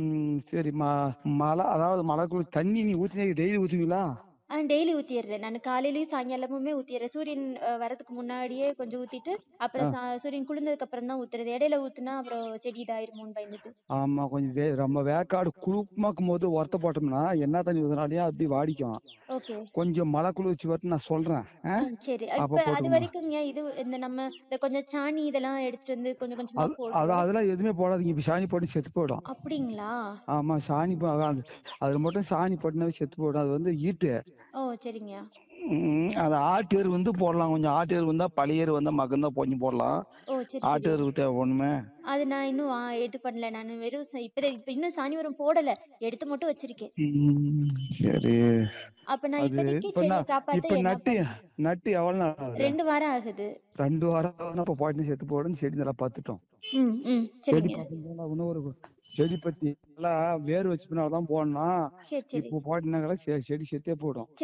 ம் சரி ம மழை அதாவது மழைக்குள்ள தண்ணி நீ ஊத்தினே டெய்லி ஊத்துவீங்களா ஆ டெய்லி ஊத்திடுறேன் நான் காலையிலயும் சாயங்காலமுமே ஊத்திடுறேன் சூரியன் அஹ், வரதுக்கு முன்னாடியே கொஞ்சம் ஊத்திட்டு அப்புறம் சா- சூரியன் குளிர்ந்ததுக்கு அப்புறம் தான் ஊத்துறது இடையில ஊத்துனா அப்புறம் செடி இதாயிருமோன்னு பயந்துட்டு ஆமா கொஞ்சம் வே ரொம்ப வேக்காடு குழுப்பமாக்கும் போது உரத்த போட்டோம்னா என்ன தண்ணி ஊத்தினாலே அப்படி வாடிக்கும் ஓகே கொஞ்சம் மழை குளிர்ச்சி வரட்டு நான் சொல்றேன் ஆ? சரி அப்ப இப்ப அது போட்டுக்கோங்க. வரைக்கும்ங்க இது இந்த நம்ம இந்த கொஞ்சம் சாணி இதெல்லாம் எடுத்துட்டு வந்து கொஞ்சம் கொஞ்சமா அது- போடுவோம் அது அதெல்லாம் எதுவுமே போடாதீங்க இப்ப சாணி போட்டு செத்து போயிடும் அப்படிங்களா ஆமா சாணி போ- அதான் அது- அதுல மட்டும் சாணி போட்டுனாவே செத்து போயிடும் அது வந்து ஈட்டு ஓ சரிங்க ம், அது ஆட்டு எரு வந்து போடலாம் கொஞ்சம் ஆட்டு எரு வந்தா பழைய எரு வந்தா மகன் தான் கொஞ்சம் போடலாம் ஓ சரி ஆட்டு சரி எரு தேவை ஒண்ணுமே அது நான் இன்னும் ஆ, இது பண்ணல நான் வெறும் ச- இப்பதான் இப்ப இன்னும் சாணி உரம் போடல எடுத்து மட்டும் வச்சிருக்கேன் ம், சரி அப்ப நான் அது இப்போதைக்கு இப்ப செடியை நான் காப்பாத்த இப்ப என்ன நட்டு பண்ண- நட்டு எவ்வளவு நாள் ஆகுது ரெண்டு வாரம் ஆகுது ரெண்டு வாரம் இப்ப போட்டு செத்து போடுன்னு செடி நல்லா பார்த்துட்டோம் ம் ம் செடி சரிங்க பார்த்தீங்கன்னா இன்னும் ஒரு செடி பத்தி எல்லாம் வேர் வச்சு தான் போடணும் சரி சரி இப்போ போட்டினாங்களா செடி செத்தே போயிடும்